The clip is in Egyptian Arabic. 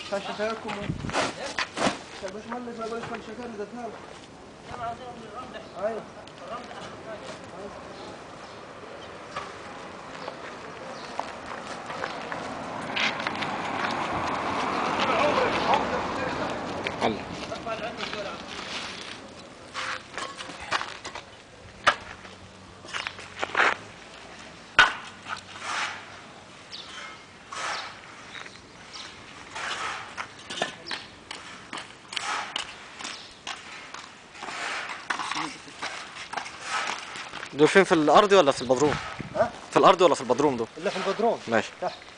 كان شكايركم يا باشمهندس ما اقول لك كان شكاير ذاتها ايوه الله دول فين في الارض ولا في البدروم ها؟ في الارض ولا في البدروم دول اللي في البدروم ماشي تحت